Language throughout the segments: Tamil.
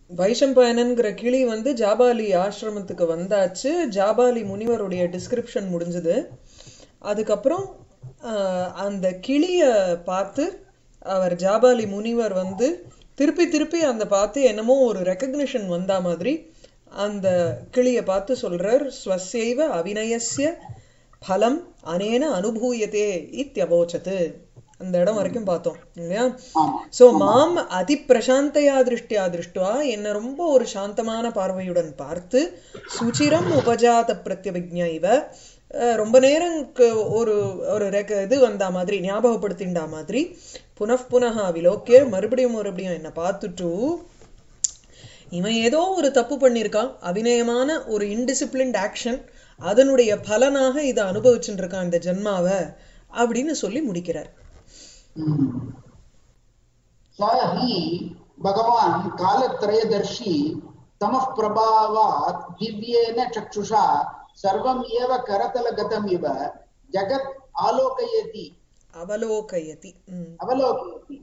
வைஷம்பயனன்கிற கிளி வந்து ஜாபாலி ஆசிரமத்துக்கு வந்தாச்சு ஜாபாலி முனிவருடைய டிஸ்கிரிப்ஷன் முடிஞ்சது அதுக்கப்புறம் ஆஹ், அந்த கிளிய பார்த்து அவர் ஜாபாலி முனிவர் வந்து திருப்பி திருப்பி அந்த பார்த்து என்னமோ ஒரு ரெக்கக்னிஷன் வந்தா மாதிரி அந்த கிளிய பார்த்து சொல்றார் ஸ்வசைவ அவிநயஸ்ய பலம் அனேன அனுபூயத்தே இத்தியபோச்சது அந்த இடம் வரைக்கும் பார்த்தோம் இல்லையா ஆமா சோ மாம் அதி பிரசாந்தையா திருஷ்டியா திருஷ்டுவா என்ன ரொம்ப ஒரு சாந்தமான பார்வையுடன் பார்த்து சுச்சிரம் உபஜாத பிரத்யபிக்ஞா இவ அஹ் ரொம்ப நேரம் க- ஒரு ஒரு ரெக்க இது வந்தா மாதிரி ஞாபகப்படுத்திண்டா மாதிரி புனః புனः விலோக்கிய மறுபடியும் மறுபடியும் என்ன பார்த்துட்டு இவன் ஏதோ ஒரு தப்பு பண்ணியிருக்கான் அபிநயமான ஒரு இன்டிசிப்ளின்ட் ஆக்ஷன் அதனுடைய பலனாக இதை அனுபவிச்சுட்டு இருக்கான் இந்த ஜென்மாவை அப்படின்னு சொல்லி முடிக்கிறார் स हि भगवान् कालत्रयदर्शी तमः प्रभावात् दिव्येन चक्षुषा सर्वम् एव करतलगतमिव जगत् आलोकयति அவலோகயதி ம். अवलोकयति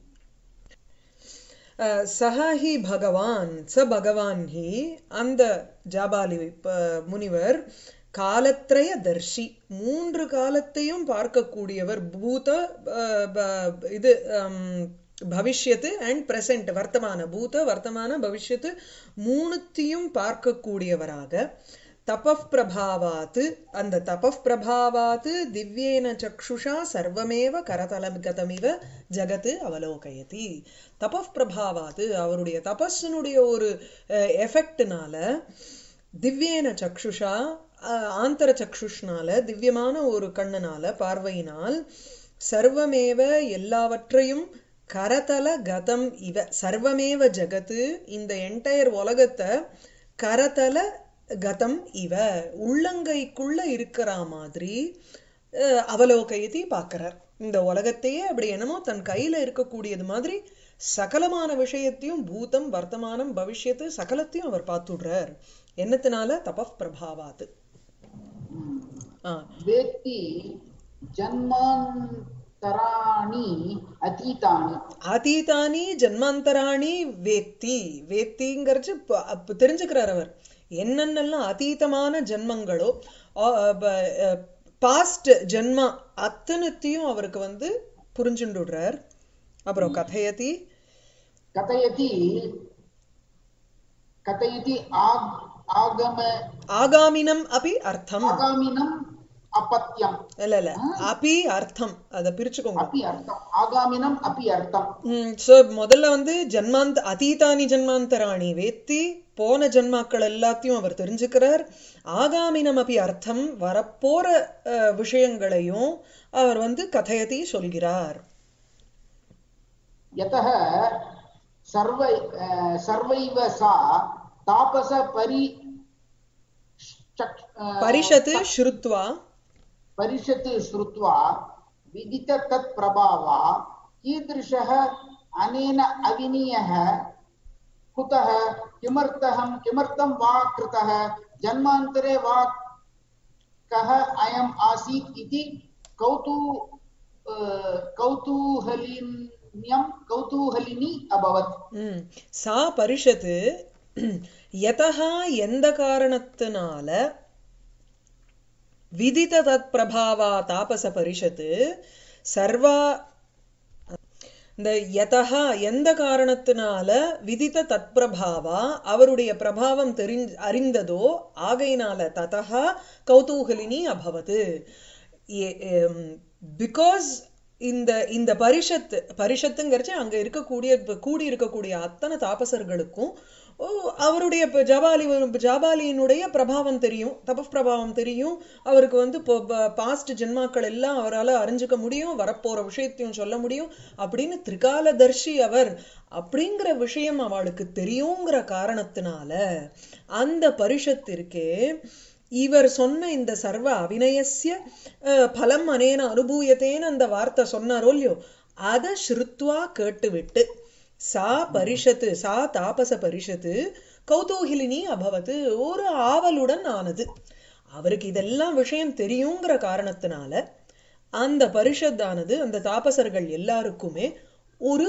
அஹ், சஹ ஹி பகவான் ச பகவான் ஹி அந்த ஜாபாலி ப- முனிவர் காலத்ரய தர்ஷி மூன்று காலத்தையும் பார்க்கக்கூடியவர் பூத அஹ், ப- இது ஹம், பவிஷ்யத்து அண்ட் பிரசன்ட் வர்த்தமான பூத வர்த்தமான பவிஷ்யத்து மூணுத்தையும் பார்க்கக்கூடியவராக தபப் பிரபாவாத்து அந்த தபப் பிரபாவாத்து திவ்யேன சக்ஷுஷா சர்வமேவ கரதலகதமிவ ஜகத்து அவலோகயதி தபப் பிரபாவாத்து அவருடைய தபஸினுடைய ஒரு எஃபெக்ட்னால திவ்யேன சக்ஷுஷா அஹ், ஆந்தர சக்ஷுஷ்னால திவ்யமான ஒரு கண்ணனால பார்வையினால் சர்வமேவ எல்லாவற்றையும் கரதல கதம் இவ சர்வமேவ ஜகத்து இந்த என்டையர் உலகத்தை கரதல கதம் இவ உள்ளங்கைக்குள்ள இருக்கிற மாதிரி அஹ், அவலோகயத்தி பார்க்கிறார் இந்த உலகத்தையே அப்படி என்னமோ தன் கையில இருக்கக்கூடியது மாதிரி சகலமான விஷயத்தையும் பூதம் வர்த்தமானம் பவிஷ்யத்து சகலத்தையும் அவர் பார்த்துடுறார் என்னத்தினால தபப் பிரபாவாத்து ஆ वेत्ति जन्मान्तराणि अतीतानि அதீதானி ஜன்மாந்தராணி வேத்தி வேத்திங்கிறது ப- அப்ப தெரிஞ்சுக்கிறார் அவர் என்னென்னலாம் அதீதமான ஜென்மங்களோ பாஸ்ட் ஜென்மா அத்தனத்தையும் அவருக்கு வந்து புரிஞ்சுண்டுடுறார் அப்புறம் கதையதி कथयति कथयति आग आगम ஆகாமினம் அபி அர்த்தம் आगामिनम् अपत्यम् இல்ல இல்ல அபி அர்த்தம் அதை பிரிச்சுக்கோங்க अपि अर्थम् आगामिनम् अपि अर्थम् ஸோ முதல்ல வந்து ஜன்மாந்த அதீதானி ஜன்மாந்தராணி வேத்தி போன ஜன்மாக்கள் எல்லாத்தையும் அவர் தெரிஞ்சுக்கிறார் ஆகாமினம் அப்படி அர்த்தம் வரப்போற அஹ், விஷயங்களையும் அவர் வந்து கதையதி சொல்கிறார் यतः सर्व अ, सर्वैव सा तापस परि चक्- अ, பரிஷத்து ஸ்ருத்வா परिषत् श्रुत्वा विदित तत्प्रभावा कीदृशः अनेन अविनीयः कुतः किमर्थं किमर्थं वा कृतः जन्मान्तरे वा कः अयम् आसीत् इति कौतू अ, कौतूहलिन्यं कौतूहलिनी अभवत् ம் சா பரிஷத்து யதா எந்த காரணத்தினால விதித தத் பிரபாவா தாபச பரிஷத்து சர்வா இந்த யதா எந்த காரணத்தினால விதித்த தத்பிரபாவா அவருடைய பிரபாவம் தெரிஞ்ச அறிந்ததோ ஆகையினால ததா கௌதூகலினி அபவது பிகாஸ் இந்த இந்த பரிஷத்து பரிஷத்துங்கிறச்சு அங்க இருக்கக்கூடிய இப்ப கூடி இருக்கக்கூடிய அத்தனை தாபசர்களுக்கும் ஓ, அவருடைய இப்ப ஜபாலி ஜாபாலியினுடைய பிரபாவம் தெரியும் தப பிரபாவம் தெரியும் அவருக்கு வந்து இப்போ பாஸ்ட் ஜென்மாக்கள் எல்லாம் அவரால் அறிஞ்சுக்க முடியும் வரப்போற விஷயத்தையும் சொல்ல முடியும் அப்படின்னு திரிகாலதர்ஷி அவர் அப்படிங்கிற விஷயம் அவளுக்கு தெரியுங்கிற காரணத்தினால அந்த பரிஷத்திற்கே இவர் சொன்ன இந்த சர்வ அபிநயஸ்ய அஹ், பலம் அனேன அனுபூயத்தேன்னு அந்த வார்த்தை சொன்னாரோ இல்லையோ அதை ஸ்ருத்வா கேட்டுவிட்டு சா பரிஷத்து சா தாபச பரிஷத்து கௌதூகிலினி அபவத்து ஒரு ஆவலுடன் ஆனது அவருக்கு இதெல்லாம் விஷயம் தெரியுங்கிற காரணத்தினால அந்த பரிஷத்தானது அந்த தாபசர்கள் எல்லாருக்குமே ஒரு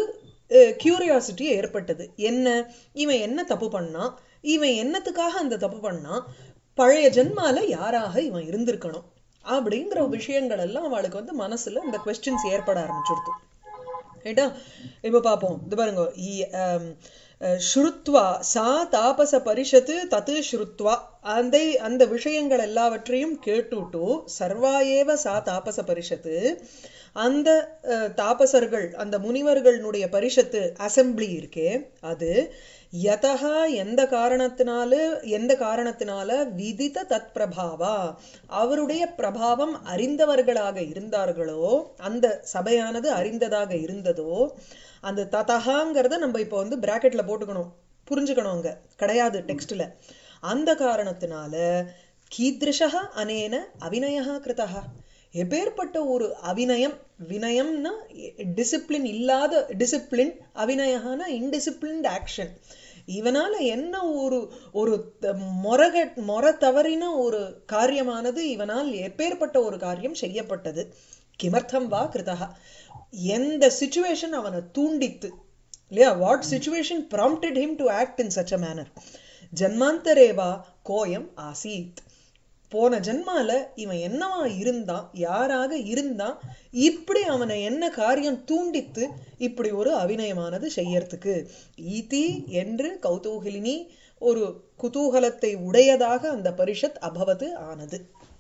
கியூரியாசிட்டி ஏற்பட்டது என்ன இவன் என்ன தப்பு பண்ணான் இவன் என்னத்துக்காக அந்த தப்பு பண்ணான் பழைய ஜென்மால யாராக இவன் இருந்திருக்கணும் அப்படிங்கிற விஷயங்கள் எல்லாம் அவளுக்கு வந்து மனசுல இந்த கொஸ்டின்ஸ் ஏற்பட ஆரம்பிச்சுடுத்து ரைட்டா இப்ப பார்ப்போம் இது பாருங்க இ- ஆம், அஹ், ஸ்ருத்வா சா தாபச பரிஷத்து தத்து ஸ்ருத்வா அந்த அந்த விஷயங்கள் எல்லாவற்றையும் கேட்டுட்டு சர்வா ஏவ சா தாபச பரிஷத்து அந்த அஹ், தாபசர்கள் அந்த முனிவர்களுடைய பரிஷத்து அசெம்பிளி இருக்கே அது யதா எந்த காரணத்தினால எந்த காரணத்தினால விதித தத் பிரபாவா அவருடைய பிரபாவம் அறிந்தவர்களாக இருந்தார்களோ அந்த சபையானது அறிந்ததாக இருந்ததோ அந்த ததகாங்கிறத நம்ம இப்போ வந்து பிராக்கெட்ல போட்டுக்கணும் புரிஞ்சுக்கணும் அங்க கிடையாது டெக்ஸ்ட்ல அந்த காரணத்தினால கீத்ருஷா அனேன அவிநயா கிருதா எப்பேற்பட்ட ஒரு அவிநயம் வினயம்னா டிசிப்ளின் இல்லாத டிசிப்ளின் அவிநயகான இன்டிசிப்ளின்ட் ஆக்ஷன் இவனால என்ன ஒரு ஒரு த- மொரக மொர தவறின ஒரு காரியமானது இவனால் எப்பேற்பட்ட ஒரு காரியம் செய்யப்பட்டது கிமர்த்தம் வா கிருதா எந்த சுச்சுவேஷன் அவனை தூண்டித்து இல்லையா what situation prompted him to act in such a manner ஜன்மாந்தரேவா கோயம் ஆசீத் போன ஜென்மால இவன் என்னவா இருந்தான் யாராக இருந்தான் இப்படி அவனை என்ன காரியம் தூண்டித்து இப்படி ஒரு அபிநயமானது செய்யறதுக்கு ஈதி என்று கௌதூகலினி ஒரு குதூகலத்தை உடையதாக அந்த பரிஷத் அபவது ஆனது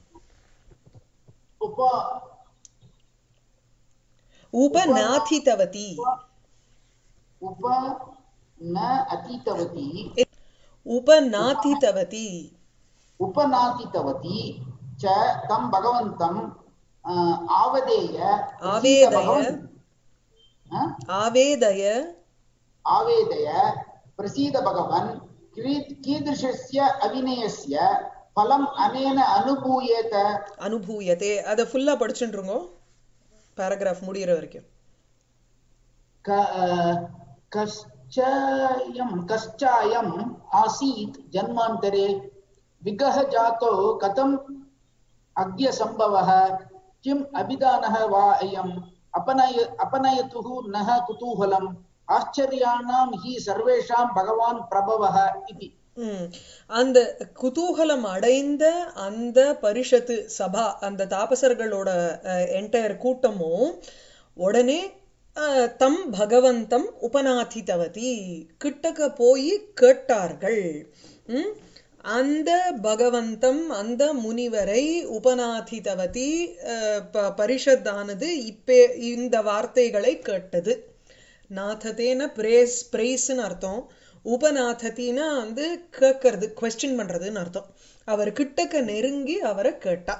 उप உபநாதிதவதி उप न अतीतवती உபநாதிதவதி उपनातितवती च तं भगवन्तम् अ, आवेदय आवेदय। भगवन्- अ? ஆவேதய आवेदय प्रसीद भगवन् कीद- कीदृशस्य अभिनयस्य फलम् अनेन अनुभूयेत அனுபூயத்தே அதை ஃபுல்லா படிச்சுருங்கோ பேராகிராஃப் முடியிற வரைக்கும் क- अ, कश्चयं कश्चायम् आसीत् जन्मान्तरे विगः जातो कथम् अज्ञसम्भवः किम् अभिधानः वा अयम् अपनय अपनयतुः नः कुतूहलम् आश्चर्याणां हि सर्वेषां भगवान् प्रभवः इति ம். அந்த குதூகலம் அடைந்த அந்த பரிஷத்து சபா அந்த தாபசர்களோட என்டையர் கூட்டமும் உடனே அஹ், தம் பகவந்தம் உபநாதிதவதி கிட்டக்க போய் கேட்டார்கள் ம்? அந்த பகவந்தம் அந்த முனிவரை உபநாதிதவதி அஹ், ப- பரிஷத்தானது இப்பே இந்த வார்த்தைகளை கேட்டது நாதத்தேன பிரேஸ் பிரைஸ்ன்னு அர்த்தம் உபநாதத்தினா வந்து கேட்கறது கொஸ்டின் பண்றதுன்னு அர்த்தம் அவர் கிட்டக்க நெருங்கி அவரை கேட்டா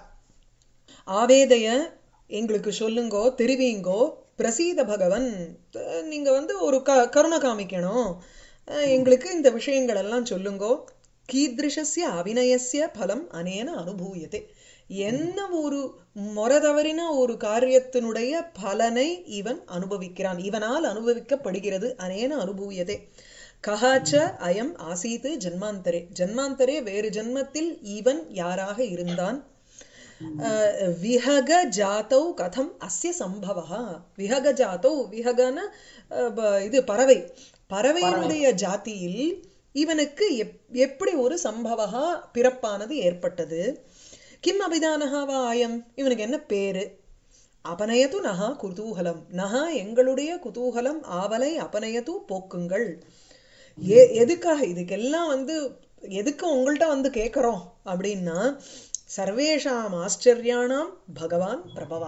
ஆவேதைய எங்களுக்கு சொல்லுங்கோ தெரிவிங்கோ பிரசீத பகவன் அஹ் நீங்க வந்து ஒரு க கருணை காமிக்கணும் அஹ் எங்களுக்கு இந்த விஷயங்கள் எல்லாம் சொல்லுங்கோ கீத்ருஷஸ்ய அபிநயஸ்ய பலம் அனேன அனுபூயதே என்ன ஒரு மொரதவறின ஒரு காரியத்தினுடைய பலனை இவன் அனுபவிக்கிறான் இவனால் அனுபவிக்கப்படுகிறது அனேன அனுபூயதே கஹாச்ச அயம் ஆசீத்து ஜன்மாந்தரே ஜன்மாந்தரே வேறு ஜன்மத்தில் இவன் யாராக இருந்தான் அஹ், விஹக ஜாதௌ கதம் அஸ்ய சம்பவா விஹக ஜாதௌ விஹகன அஹ், ப- இது பறவை பறவையினுடைய ஜாதியில் இவனுக்கு எப் எப்படி ஒரு சம்பவா பிறப்பானது ஏற்பட்டது கிம் அபிதானஹா வா ஆயம் இவனுக்கு என்ன பேரு அபனயது நகா குதூகலம் நகா எங்களுடைய குதூகலம் ஆவலை அபனயது போக்குங்கள் ஏ எதுக்காக இதுக்கெல்லாம் வந்து எதுக்கு உங்கள்கிட்ட வந்து கேட்குறோம் அப்படின்னா சர்வேஷாம் ஆச்சரியானாம் பகவான் பிரபவா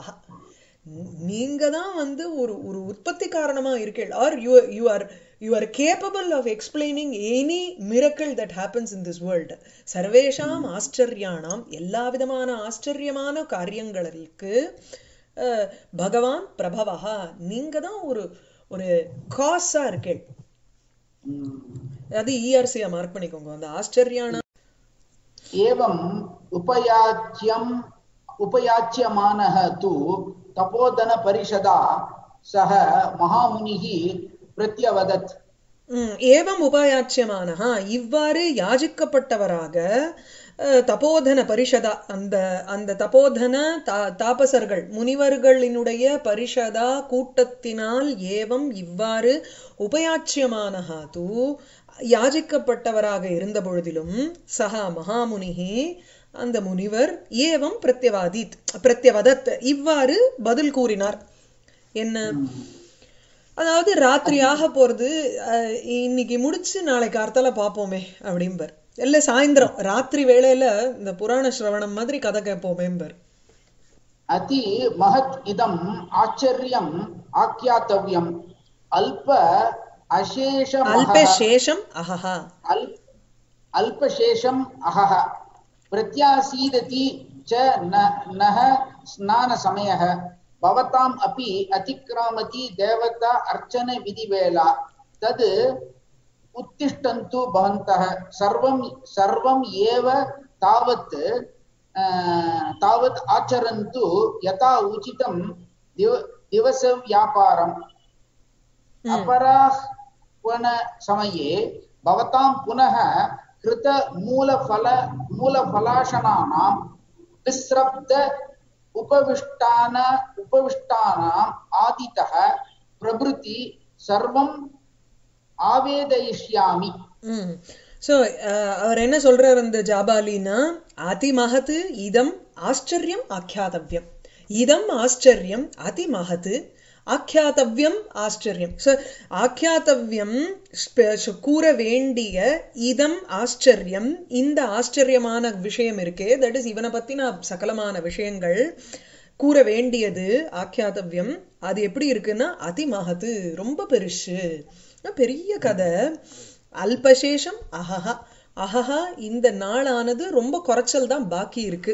நீங்க தான் வந்து ஒரு ஒரு உற்பத்தி காரணமா இருக்கீள் are you you are you are capable of explaining any miracle that happens in this world சர்வேஷாம் ஆச்சரியானாம் எல்லா விதமான ஆச்சரியமான காரியங்களுக்கு அஹ், பகவான் பிரபவா நீங்க தான் ஒரு ஒரு காஸா இருக்கீள் அது இஆர்சியா மார்க் பண்ணிக்கோங்க அந்த ஆச்சரியான एवम् उपयाच्यम् उपयाच्यमानः तु तपोधनपरिषदा सः महामुनिः प्रत्यवदत् ம், ஏவம் உபயாச்சியமானஹா இவ்வாறு யாஜிக்கப்பட்டவராக அஹ், தபோதன பரிஷதா அந்த அந்த தபோதன தா தாபசர்கள் முனிவர்களினுடைய பரிஷதா கூட்டத்தினால் ஏவம் இவ்வாறு உபயாச்சியமானஹா தூ யாஜிக்கப்பட்டவராக இருந்த பொழுதிலும் சஹா மகாமுனிஹி அந்த முனிவர் ஏவம் பிரத்யவாதித் பிரத்யவதத் இவ்வாறு பதில் கூறினார் என்ன அதாவது ராத்திரியாக போறது அஹ், இன்னைக்கு முடிச்சு நாளைக்கு கார்த்தால பார்ப்போமே அப்படிம்பர் இல்ல சாயந்தரம் ராத்திரி வேளையில இந்த புராண சிரவணம் மாதிரி கதை கேட்போமேம்பர் अति महत् इदम् आश्चर्यम् आख्यातव्यम् अल्प अशेष அல்ப சேஷம் அஹஹா अल्प अल्पशेषम् अहः प्रत्यासीदति च न नः स्नानसमयः भवताम् अपि अतिक्रामति देवता अर्चनविधिवेला तद् उत्तिष्ठन्तु भवन्तः सर्वं सर्वम् एव तावत् अ, तावत् आचरन्तु यथा उचितं दिव दिवसव्यापारम् अपराह्वणसमये भवतां पुनः कृतमूलफल मूलफलाशनानां विस्रब्द उपविष्टान उपविष्टानाम् आदितः प्रभृति सर्वम् आवेदयिष्यामि ம் ஸோ அவர் என்ன சொல்றார் அந்த ஜாபாலினா அதிமகத் இதம் ஆச்சரியம் ஆக்கியாதவ்யம் இதம் ஆச்சரியம் அதிமகத் ஆக்கியாதவ்யம் ஆச்சரியம் ஸோ ஆக்கியாதவ்யம் ஸ்ப- சு- கூற வேண்டிய இதம் ஆச்சரியம் இந்த ஆச்சரியமான விஷயம் இருக்கே தட் இஸ் இவனை பத்தின சகலமான விஷயங்கள் கூற வேண்டியது ஆக்கியாதவ்யம் அது எப்படி இருக்குன்னா அதிமகத்து ரொம்ப பெருசு பெரிய கதை அல்பசேஷம் அஹஹா அஹஹா இந்த நாளானது ரொம்ப குறைச்சல் தான் பாக்கி இருக்கு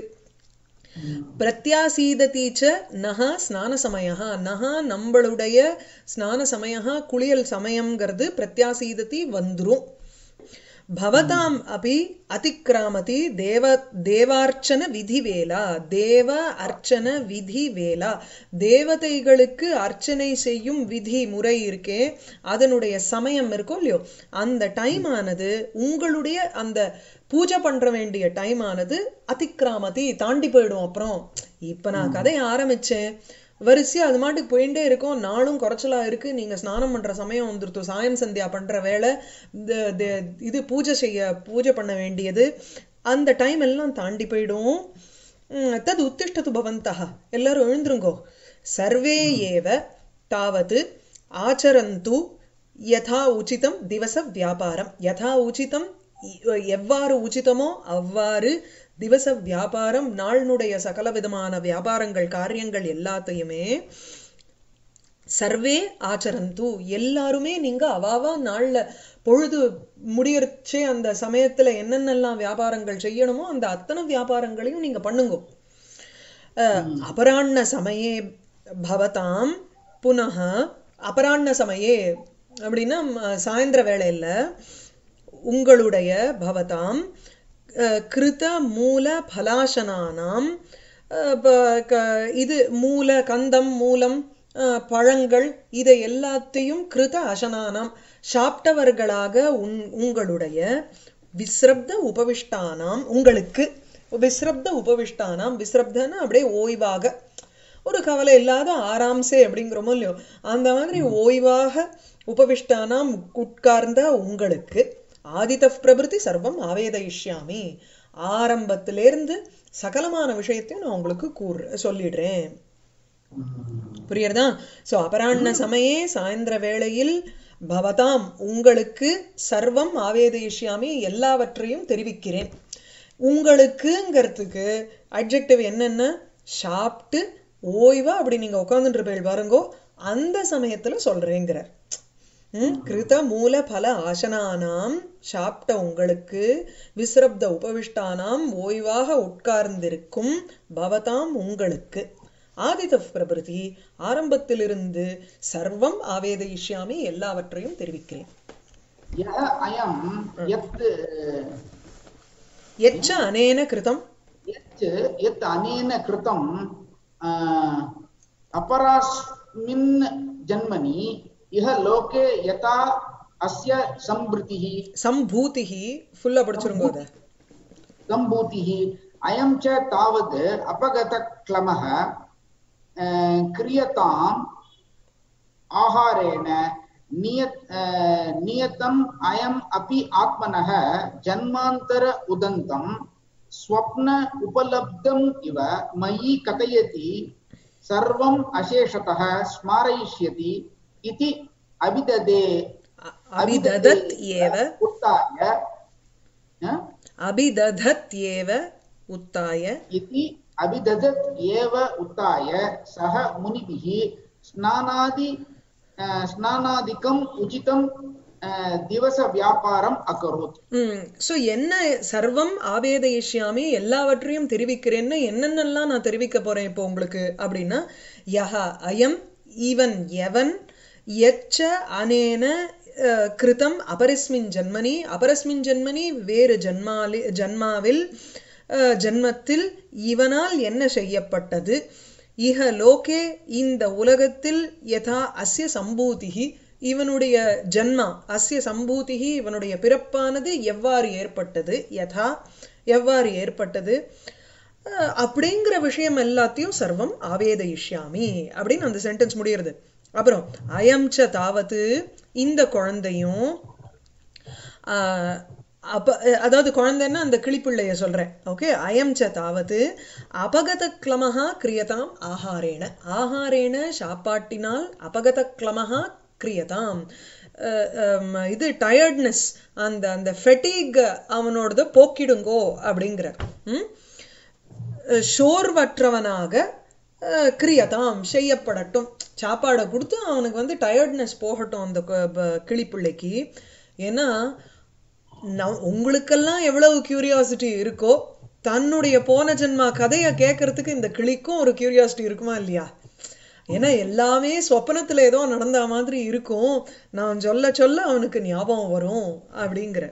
பிரத்யாசீததி ச நஹா ஸ்நான சமயஹா நஹா நம்மளுடைய ஸ்நான சமயஹா குளியல் சமயம்ங்கிறது பிரத்யாசீததி வந்துரும் பவதாம் அபி அதிக்ராமதி தேவ தேவார்ச்சன விதி வேலா தேவ அர்ச்சன விதி வேலா தேவதைகளுக்கு அர்ச்சனை செய்யும் விதி முறை இருக்கே அதனுடைய சமயம் இருக்கும் இல்லையோ அந்த டைம் ஆனது உங்களுடைய அந்த பூஜை பண்ற வேண்டிய டைம் ஆனது அதிக்ராமதி தாண்டி போயிடும் அப்புறம் இப்ப நான் கதையை ஆரம்பிச்சேன் வரிசையா அது மாட்டுக்கு போயிட்டே இருக்கும் நாளும் குறைச்சலா இருக்கு நீங்க ஸ்நானம் பண்ற சமயம் வந்துருத்து சாயம் சந்தியா பண்ற வேலை இந்த இந்த- இது பூஜை செய்ய பூஜை பண்ண வேண்டியது அந்த டைம் எல்லாம் தாண்டி போயிடும் உம், தத் உத்திஷ்டது பவந்தः எல்லாரும் எழுந்துருங்கோ சர்வே ஏவ தாவது ஆச்சரந்து யதா உச்சிதம் திவச வியாபாரம் யதா உச்சிதம் இ- எவ்வாறு உச்சிதமோ அவ்வாறு திவச வியாபாரம் நாளினுடைய சகல விதமான வியாபாரங்கள் காரியங்கள் எல்லாத்தையுமே சர்வே ஆச்சரந்து எல்லாருமே நீங்க அவாவா நாள்ல பொழுது முடியறச்சே அந்த சமயத்துல என்னென்னலாம் வியாபாரங்கள் செய்யணுமோ அந்த அத்தனை வியாபாரங்களையும் நீங்க பண்ணுங்க அஹ், அபராண்ண சமயே பவதாம் புனः அபராண்ண சமயே அப்படின்னா ம, சாயந்தர வேளையில உங்களுடைய பவதாம் அஹ், கிருத மூல பலாசனானாம் அஹ், ப- க- இது மூல கந்தம் மூலம் அஹ், பழங்கள் இதை எல்லாத்தையும் கிருத அசனானாம் சாப்பிட்டவர்களாக உன் உங்களுடைய விஸ்ரப்த உபவிஷ்டானாம் உங்களுக்கு விஸ்ரப்த உபவிஷ்டானாம் விஸ்ரப்தன்னா அப்படியே ஓய்வாக ஒரு கவலை இல்லாத ஆராம்சே அப்படிங்கிறோமோ இல்லையோ அந்த மாதிரி ஓய்வாக உபவிஷ்டானாம் உட்கார்ந்த உங்களுக்கு ஆதித்த பிரபிருதி சர்வம் ஆவேதயிஷ்யாமி ஆரம்பத்திலேருந்து சகலமான விஷயத்தையும் நான் உங்களுக்கு கூர் சொல்லிடுறேன் புரியுறதா சோ அபராண்ண சமயே சாயந்திர வேளையில் பவதாம் உங்களுக்கு சர்வம் ஆவேதயிஷ்யாமி எல்லாவற்றையும் தெரிவிக்கிறேன் உங்களுக்குங்கிறதுக்கு அட்ஜெக்டிவ் என்னென்ன சாப்பிட்டு ஓய்வா அப்படி நீங்க உட்கார்ந்துட்டு இருப்பீங்க பாருங்கோ அந்த சமயத்துல சொல்றேங்கிறார் ம், கிருத மூல பல ஆசனானாம் சாப்பிட்ட உங்களுக்கு விஸ்ரப்த உபவிஷ்டானாம் ஓய்வாக உட்கார்ந்திருக்கும் பவதாம் உங்களுக்கு ஆதித பிரபிருதி ஆரம்பத்திலிருந்து சர்வம் ஆவேதயிஷ்யாமி எல்லாவற்றையும் தெரிவிக்கிறேன் यः अयं यत् எச்ச அனேன கிருதம் यत् यत् अनेन कृतं अ, अपरास्मिन् जन्मनि इह लोके यथा अस्य संवृतिः சம்பூதிஹி ஃபுல்லா படிச்சிருங்க அத सम्भूतिः अयं च तावत् अपगतक्लमः अ, क्रियताम् आहारेण नियत अ, नियतम् अयम् अपि आत्मनः जन्मान्तर उदन्तं स्वप्न उपलब्धम् इव मयि कथयति सर्वम् अशेषतः स्मारयिष्यति इति अभिददे அ- அபிததத் ஏவ उत्थाय अ, அபிததத் ஏவ உத்தாய इति अभिददत् एव उत्थाय सः मुनिभिः स्नानादि अ, स्नानादिकम् उचितं अ, दिवसव्यापारम् अकरोत् ம் ஸோ என்ன சர்வம் ஆவேதயிஷ்யாமி எல்லாவற்றையும் தெரிவிக்கிறேன்னு என்னென்னலாம் நான் தெரிவிக்க போறேன் இப்போ உங்களுக்கு அப்படின்னா யஹ அயம் ஈவன் எவன் எச்ச அனேன அஹ், கிருதம் அபரஸ்மின் ஜன்மனி அபரஸ்மின் ஜன்மனி வேறு ஜன்மாலி ஜன்மாவில் அஹ், ஜன்மத்தில் இவனால் என்ன செய்யப்பட்டது இஹ லோகே இந்த உலகத்தில் யதா அஸ்ய சம்பூதிகி இவனுடைய ஜன்மா அஸ்ய சம்பூதிகி இவனுடைய பிறப்பானது எவ்வாறு ஏற்பட்டது யதா எவ்வாறு ஏற்பட்டது அஹ், அப்படிங்கிற விஷயம் எல்லாத்தையும் சர்வம் ஆவேதயிஷ்யாமி அப்படின்னு அந்த சென்டென்ஸ் முடியுறது அப்புறம் அயம் ச தாவது இந்த குழந்தையும் ஆஹ் அப்ப அஹ் அதாவது குழந்தைன்னா அந்த கிளிப்பிள்ளைய சொல்றேன் ஓகே அயம் ச தாவது அபகத கிளமஹா கிரியதாம் ஆஹாரேன ஆஹாரேன சாப்பாட்டினால் அபகத கிளமஹா கிரியதாம் அஹ் ஹம் இது டயர்ட்னஸ் அந்த அந்த ஃபெட்டிக் அவனோடத போக்கிடுங்கோ அப்படிங்கிற ம் சோர்வற்றவனாக அஹ், கிரியதாம் செய்யப்படட்டும் சாப்பாடை கொடுத்து அவனுக்கு வந்து டயர்ட்னஸ் போகட்டும் அந்த கு- ப- கிளிப்பிள்ளைக்கு ஏன்னா நம் உங்களுக்கெல்லாம் எவ்வளவு கியூரியாசிட்டி இருக்கோ தன்னுடைய போன ஜென்மா கதையை கேட்கறதுக்கு இந்த கிளிக்கும் ஒரு கியூரியாசிட்டி இருக்குமா இல்லையா ஏன்னா எல்லாமே சொப்பனத்துல ஏதோ நடந்த மாதிரி இருக்கும் நான் சொல்ல சொல்ல அவனுக்கு ஞாபகம் வரும் அப்படிங்கிற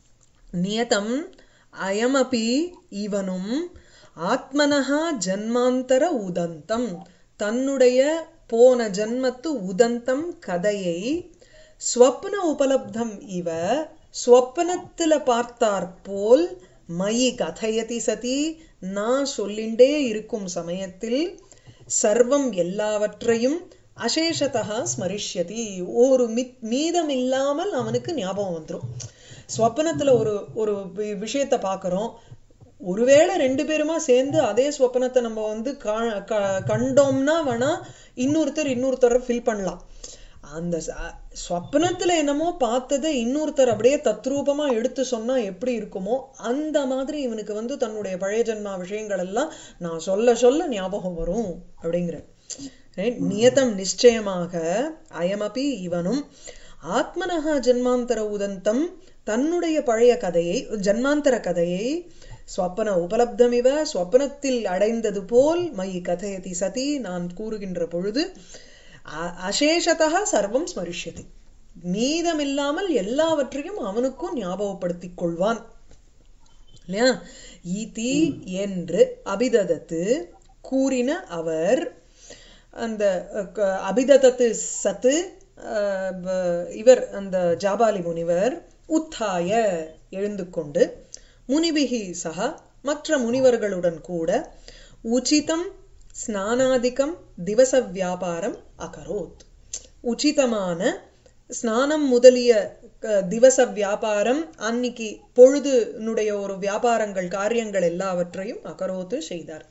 நியதம் அயமபி இவனும் ஆத்மனஹா ஜன்மாந்தர உதந்தம் தன்னுடைய போன ஜன்மத்து உதந்தம் கதையை ஸ்வப்ன உபலப்தம் இவ ஸ்வப்னத்துல பார்த்தாற் போல் மயி கதையதி சதி நான் சொல்லிண்டே இருக்கும் சமயத்தில் சர்வம் எல்லாவற்றையும் அசேஷதா ஸ்மரிஷ்யதி ஒரு மித் மீதம் இல்லாமல் அவனுக்கு ஞாபகம் வந்துரும் ஸ்வப்னத்துல ஒரு ஒரு வி- விஷயத்தை பார்க்கறோம் ஒருவேளை ரெண்டு பேருமா சேர்ந்து அதே ஸ்வப்னத்தை நம்ம வந்து கா- க- கண்டோம்னா வேணா இன்னொருத்தர் இன்னொருத்தரை ஃபில் பண்ணலாம் அந்த ச- ஸ்வப்னத்துல என்னமோ பார்த்ததை இன்னொருத்தர் அப்படியே தத்ரூபமா எடுத்து சொன்னா எப்படி இருக்குமோ அந்த மாதிரி இவனுக்கு வந்து தன்னுடைய பழைய ஜென்மா விஷயங்கள் எல்லாம் நான் சொல்ல சொல்ல ஞாபகம் வரும் அப்படிங்கிற Right? நியதம் நிச்சயமாக அயமபி இவனும் ஆத்மனஹா ஜன்மாந்தர உதந்தம் தன்னுடைய பழைய கதையை ஜன்மாந்தர கதையை ஸ்வப்ன உபலப்தமிவ ஸ்வப்னத்தில் அடைந்தது போல் மயி கதையதி சதி நான் கூறுகின்ற பொழுது அ- அசேஷதா சர்வம் ஸ்மரிஷ்யதி மீதமில்லாமல் எல்லாவற்றையும் அவனுக்கும் ஞாபகப்படுத்திக் கொள்வான் இல்லையா ஈதி என்று அபிததத்து கூறின அவர் அந்த அஹ், க- அபிததத்து சத்து அஹ், ப- இவர் அந்த ஜாபாலி முனிவர் உத்தாய எழுந்து கொண்டு முனிபிகி சக மற்ற முனிவர்களுடன் கூட உச்சிதம் ஸ்நானாதிகம் திவச வியாபாரம் அகரோத் உச்சிதமான ஸ்நானம் முதலிய க- திவச வியாபாரம் அன்னிக்கு பொழுதுனுடைய ஒரு வியாபாரங்கள் காரியங்கள் எல்லாவற்றையும் அகரோத்து செய்தார்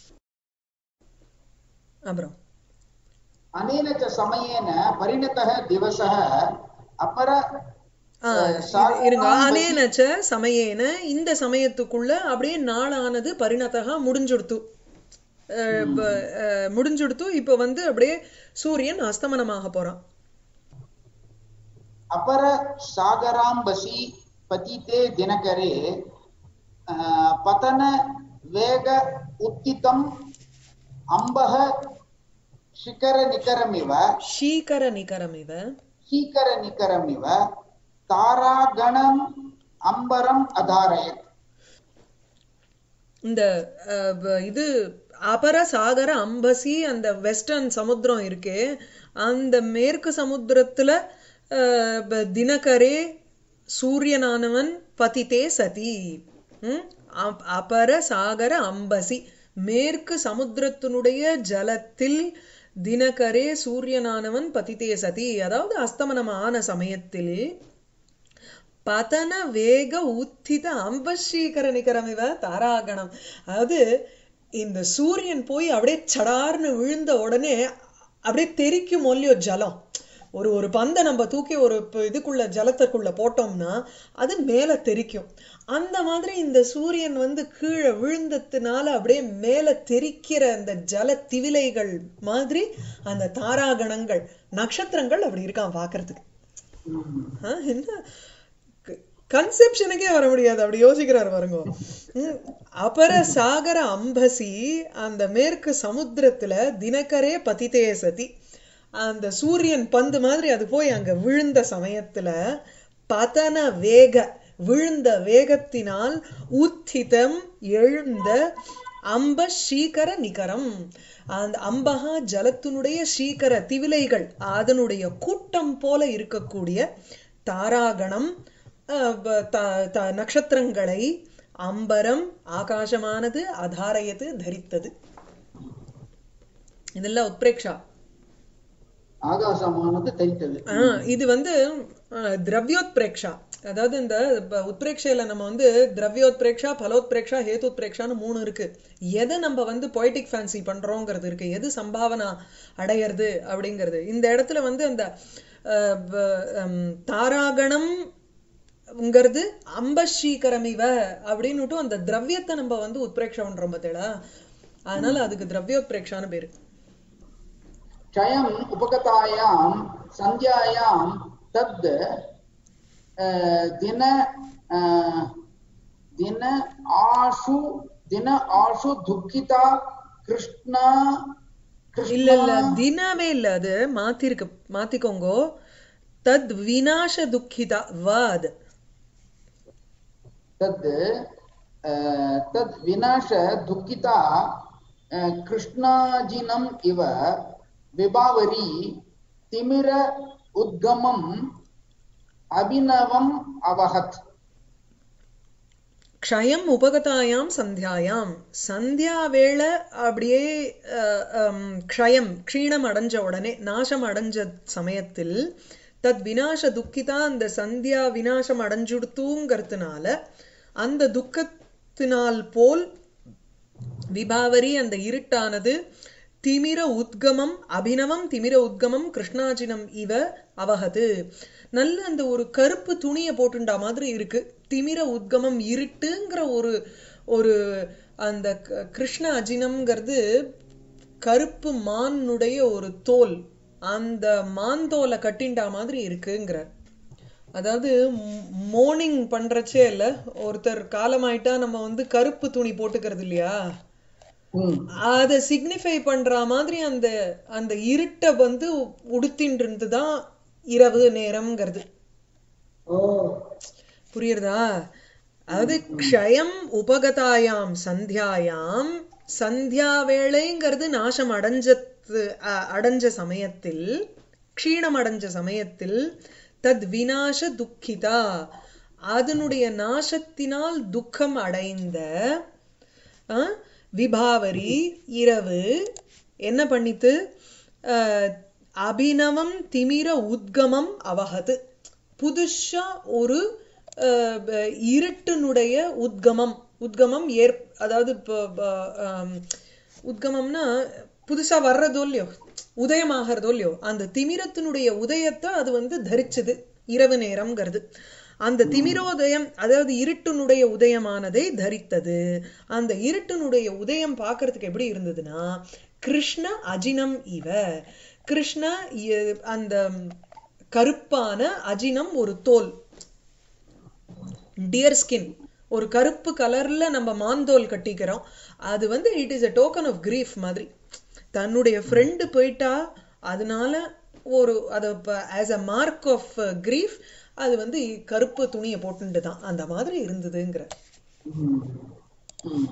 அப்புறம் अनेन च समयेन परिणतः दिवसः अपर ஆ, இரு- இருங்க அனேனச்ச சமயேன இந்த சமயத்துக்குள்ள அப்படியே நாளானது பரிணதகா முடிஞ்சுடுத்து அஹ், ப- அஹ், முடிஞ்சுடுத்து இப்ப வந்து அப்படியே சூரியன் அஸ்தமனமாக போறான் अपर सागराम्बसि पतिते दिनकरे अ, पतन वेग उत्थितम् अम्बः शिखरनिकरमिव ஷீகர நிகரமிவ शीकरनिकरमिव तारागणम् अम्बरम् अधारयत् இந்த அஹ், வ- இது அபர சாகர அம்பசி அந்த வெஸ்டர்ன் சமுத்திரம் இருக்கே அந்த மேற்கு சமுத்திரத்துல அஹ், ப- தினகரே சூரியனானவன் பதித்தே சதி ம்? அப்- அபர சாகர அம்பசி மேற்கு சமுத்திரத்தினுடைய ஜலத்தில் தினகரே சூரியனானவன் பதித்தே சதி அதாவது அஸ்தமனம் ஆன சமயத்தில் பதன வேக உத்தித அம்பஷீகர நிகரமிவ தாராகணம் அதாவது இந்த சூரியன் போய் அப்படியே சடார்னு விழுந்த உடனே அப்படியே தெறிக்கும் ஒல்லியோ ஜலம் ஒரு ஒரு பந்தை நம்ம தூக்கி ஒரு ப- இதுக்குள்ள ஜலத்துக்குள்ள போட்டோம்னா அது மேல தெறிக்கும் அந்த மாதிரி இந்த சூரியன் வந்து கீழே விழுந்ததுனால அப்படியே மேல தெறிக்கிற அந்த ஜல திவிலைகள் மாதிரி அந்த தாராகணங்கள் நட்சத்திரங்கள் அப்படி இருக்கான் பார்க்கிறதுக்கு ம். ஆ, என்ன கன்செப்ஷனுக்கே வர முடியாது அப்படி யோசிக்கிறார் பாருங்க ம், அபர சாகர அம்பசி அந்த மேற்கு சமுத்திரத்துல தினகரே பதித்தே சதி அந்த சூரியன் பந்து மாதிரி அது போய் அங்க விழுந்த சமயத்துல பதன வேக விழுந்த வேகத்தினால் உத்திதம் எழுந்த அம்ப சீகர நிகரம் அந்த அம்பகா ஜலத்தினுடைய சீகர திவிலைகள் அதனுடைய கூட்டம் போல இருக்கக்கூடிய தாராகணம் அஹ், ப- த- த- நட்சத்திரங்களை அம்பரம் ஆகாசமானது அதாரயத்து தரித்தது இதெல்லாம் உத்பிரேக்ஷா ஆகாசமானது தரித்தது ஆ, இது வந்து அஹ், திரவ்யோத்பிரேக்ஷா அதாவது இந்த ப- உத்பிரேக்ஷையில நம்ம வந்து திரவ்யோத்பிரேக்ஷா பலோத்பிரேக்ஷா ஹேதுத்பிரேக்ஷான்னு மூணு இருக்கு எதை நம்ம வந்து பொய்டிக் ஃபேன்சி பண்றோங்கிறது இருக்கு எது சம்பாவனா அடையிறது அப்படிங்கிறது இந்த இடத்துல வந்து அந்த அஹ், ப- ஹம், தாராகணம் ங்கிறது அம்பஷீகரமிவ அப்படின்னுட்டு அந்த திரவியத்தை நம்ம வந்து உத்பிரேக்ஷா பண்றோம் பார்த்தேடா அதனால அதுக்கு திரவ்யோத்பிரேக்ஷான்னு பேரு क्षयम् उपगतायां सन्ध्यायां तद् अ, दिन अ, दिन आशु दिन आशु दुःखिता कृष्णा இல்ல कृष्णा இல்ல தினமே இல்ல அது மாத்திருக்கு மாத்திக்கோங்கோ தத் விநாச துக்கிதா வாத் तद् अ, तद् विनाश दुःखिता अ, कृष्णाजिनम् इव विभावरी तिमिर उद्गमम् अभिनवम् अवहत् க்ஷயம் உபகதாயாம் சந்தியாயாம் சந்தியா வேளை அப்படியே அஹ், ஹம், க்ஷயம் க்ஷீணம் அடைஞ்ச உடனே நாசம் அடைஞ்ச சமயத்தில் தத் விநாச துக்கிதா அந்த சந்தியா விநாசம் அடைஞ்சுடுத்துங்கிறதுனால அந்த துக்கத்தினால் போல் விபாவரி அந்த இருட்டானது திமிர உத்கமம் அபினவம் திமிர உத்கமம் கிருஷ்ணாஜினம் இவ அவகது நல்ல அந்த ஒரு கருப்பு துணியை போட்டுண்டா மாதிரி இருக்கு திமிர உத்கமம் இருட்டுங்கிற ஒரு ஒரு அந்த க- கிருஷ்ண அஜினம்ங்கிறது கருப்பு மானுடைய ஒரு தோல் அந்த மாந்தோலை கட்டிண்டா மாதிரி இருக்குங்கிறார் அதாவது மோர்னிங் பண்றச்சே இல்ல ஒருத்தர் காலமாயிட்டா நம்ம வந்து கருப்பு துணி போட்டுக்கிறது இல்லையா ம். அத சிக்னிஃபை பண்ற மாதிரி அந்த அந்த இருட்டை வந்து உடுத்தின்னு இருந்துதான் இரவு நேரம்ங்கிறது ஓ புரியுறதா அதாவது க்ஷயம் உபகதாயாம் சந்தியாயாம் சந்தியா வேளைங்கிறது நாசம் அடைஞ்சது அ- அடைஞ்ச சமயத்தில் க்ஷீணம் அடைஞ்ச சமயத்தில் தத் விநாச துக்கிதா அதனுடைய நாசத்தினால் துக்கம் அடைந்த ஆ, விபாவரி இரவு என்ன பண்ணித்து அஹ், அபினவம் திமிர உத்கமம் அவகது புதுசா ஒரு அஹ், ப- இருட்டினுடைய உத்கமம் உத்கமம் ஏற் அதாவது ப- ப- ஆம், உத்கமம்னா புதுசா வர்றதோ இல்லையோ உதயமாகறதோ இல்லையோ அந்த திமிரத்தினுடைய உதயத்தை அது வந்து தரிச்சது இரவு நேரம்ங்கிறது அந்த திமிரோதயம் அதாவது இருட்டினுடைய உதயமானதை தரித்தது அந்த இருட்டினுடைய உதயம் பார்க்கிறதுக்கு எப்படி இருந்ததுன்னா கிருஷ்ண அஜினம் இவ கிருஷ்ண இ- அந்த கருப்பான அஜினம் ஒரு தோல் டியர் ஸ்கின் ஒரு கருப்பு கலர்ல நம்ம மாந்தோல் கட்டிக்கிறோம் அது வந்து it is a token of grief மாதிரி தன்னுடைய ஃப்ரெண்டு போயிட்டா அதனால ஒரு அது as a mark of grief அது வந்து கருப்பு துணியை போட்டுட்டு தான் அந்த மாதிரி இருந்ததுங்கிற ம். ம்.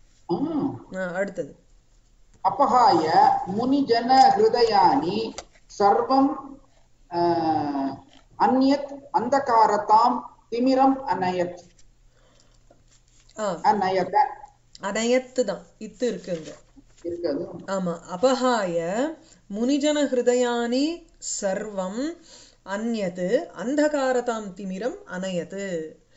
ம். ஆஹ் அடுத்தது अपहाय मुनिजन हृदयानि सर्वं अ, अन्यत् अन्धकारतां तिमिरम् अनयत् ஆ अनयत அனயத்து தான் இத்து இருக்குங்க இருக்கிறது ஆமா அபஹாய முனிஜன ஹிருதயானி சர்வம் அந்யத் அந்தகாரதாம் திமிரம் அனயத்